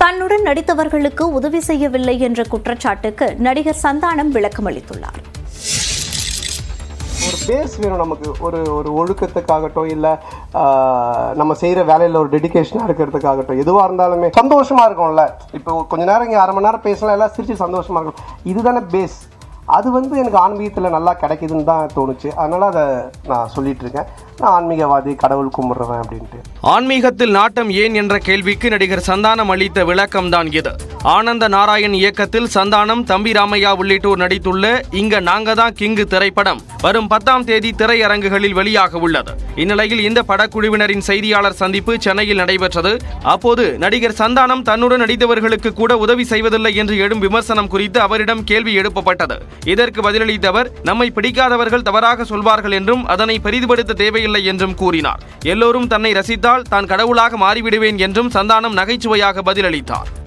தன்னுடன் நடித்தவர்களுக்கு உதவி செய்யவில்லை என்ற குற்றச்சாட்டுக்கு நடிகர் சந்தானம் விளக்கம் அளித்துள்ளார் ஒரு பேஸ் வேணும் நமக்கு ஒரு ஒரு ஒழுக்கத்துக்காகட்டும் இல்லை நம்ம செய்கிற வேலையில் ஒரு டெடிகேஷனாக இருக்கிறதுக்காகட்டும் எதுவாக இருந்தாலுமே சந்தோஷமா இருக்கும்ல இப்போ கொஞ்ச நேரம் இங்கே அரை மணி நேரம் பேசலாம் எல்லாம் சிரிச்சு சந்தோஷமா இருக்கும் இதுதானே பேஸ் அது வந்து எனக்கு ஆன்மீகத்தில் நல்லா கிடைக்குதுன்னு தான் தோணுச்சு அதனால அதை நான் சொல்லிட்டு இருக்கேன் நான் ஆன்மீகவாதி கடவுள் கும்பிட்றவன் அப்படின்ட்டு ஆன்மீகத்தில் நாட்டம் ஏன் என்ற கேள்விக்கு நடிகர் சந்தானம் அளித்த விளக்கம்தான் இது ஆனந்த நாராயண் இயக்கத்தில் சந்தானம் தம்பி ராமையா உள்ளிட்டோர் நடித்துள்ள இங்க நாங்க தான் கிங்கு திரைப்படம் வரும் பத்தாம் தேதி திரையரங்குகளில் வெளியாக உள்ளது இந்நிலையில் இந்த படக்குழுவினரின் செய்தியாளர் சந்திப்பு சென்னையில் நடைபெற்றது அப்போது நடிகர் சந்தானம் தன்னுடன் நடித்தவர்களுக்கு கூட உதவி செய்வதில்லை என்று எழும் விமர்சனம் குறித்து அவரிடம் கேள்வி எழுப்பப்பட்டது இதற்கு பதிலளித்த அவர் நம்மை பிடிக்காதவர்கள் தவறாக சொல்வார்கள் என்றும் அதனை பெரிதுபடுத்த தேவையில்லை என்றும் கூறினார் எல்லோரும் தன்னை ரசித்தால் தான் கடவுளாக மாறிவிடுவேன் என்றும் சந்தானம் நகைச்சுவையாக பதிலளித்தார்